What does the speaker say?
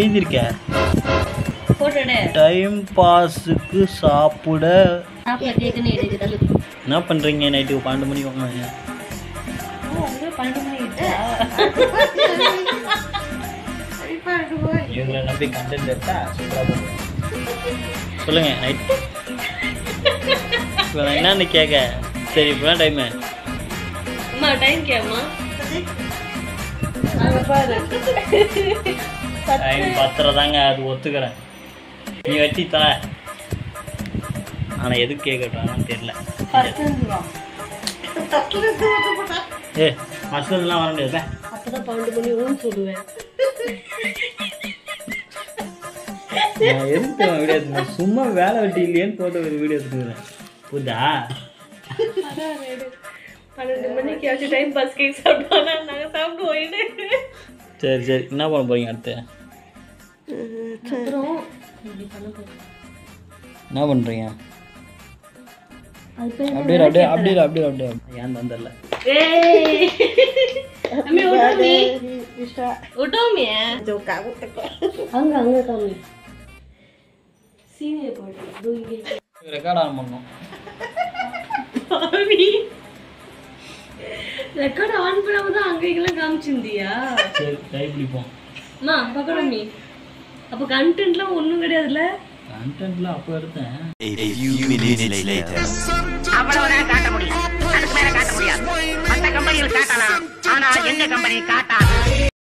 எழுதியிருக்க போட்டோட டைம் பாஸுக்கு சாப்பிட சாப்பிட கேக்குன்னு எடுக்குது என்ன பண்ணுறீங்க நைட்டு பன்னெண்டு மணிக்கு வாங்க பன்னெண்டு மணி ஆயிடுச்சா? இவங்களை நம்பி கண்டென்ட் எடுத்தா சூப்பராக போகும் சொல்லுங்க நைட் இப்போ நான் என்னன்னு கேட்க சரி இப்போ டைமு அம்மா டைம் கேம்மா அங்க பாரு டைம் பத்தரை தாங்க அது ஒத்துக்கிறேன் நீ வச்சு தர ஆனால் எதுக்கு கேட்கட்டான்னு தெரியல ஏ மசல்லாம் வர முடியாது அப்பதான் பன்னெண்டு மணி ஊன்னு சொல்லுவேன் நான் எதுக்கு வீடியோ எடுத்துக்கிறேன் சும்மா வேலை வெட்டி இல்லையேன்னு போட்டு ஒரு வீடியோ எடுத்துக்கிறேன் புரியுதா பன்னெண்டு மணிக்கு ஆச்சு டைம் பாஸ் கேக் சாப்பிட்டோம்னா நாங்க சாப்பிடுவோம் இடு. சரி சரி என்ன பண்ண போறீங்க அடுத்து அப்புறம் இப்படி பண்ண போறோம். என்ன பண்ணுறீங்க அது பேர் அப்படியே அப்படியே அப்படியே அப்படியே அப்படியே ஏன் தந்தரல ஏய் அம்மி உடோமி உடோமி அங்க அங்க காமி சீனியர் போட்டு இதோ இங்கே ரெக்கார்ட் ஆன் பண்ணோம் பாவி ரெக்கார்ட் ஆன் பண்ணாம தான் அங்க இங்கெல்லாம் காமிச்சிருந்தியா சரி கை பிடிப்போம் அம்மா பக்கடமி அப்ப கண்டென்ட்லாம் ஒண்ணும் கிடையாதுல்ல கண்டென்ட்லாம் அப்போ எடுத்தேன் A few minutes later. அவ்வளவுதான் காட்ட முடியும் அதுக்கு மேல காட்ட முடியாது மத்த கம்பெனிகள் காட்டலாம் ஆனா எங்க கம்பெனி காட்டாது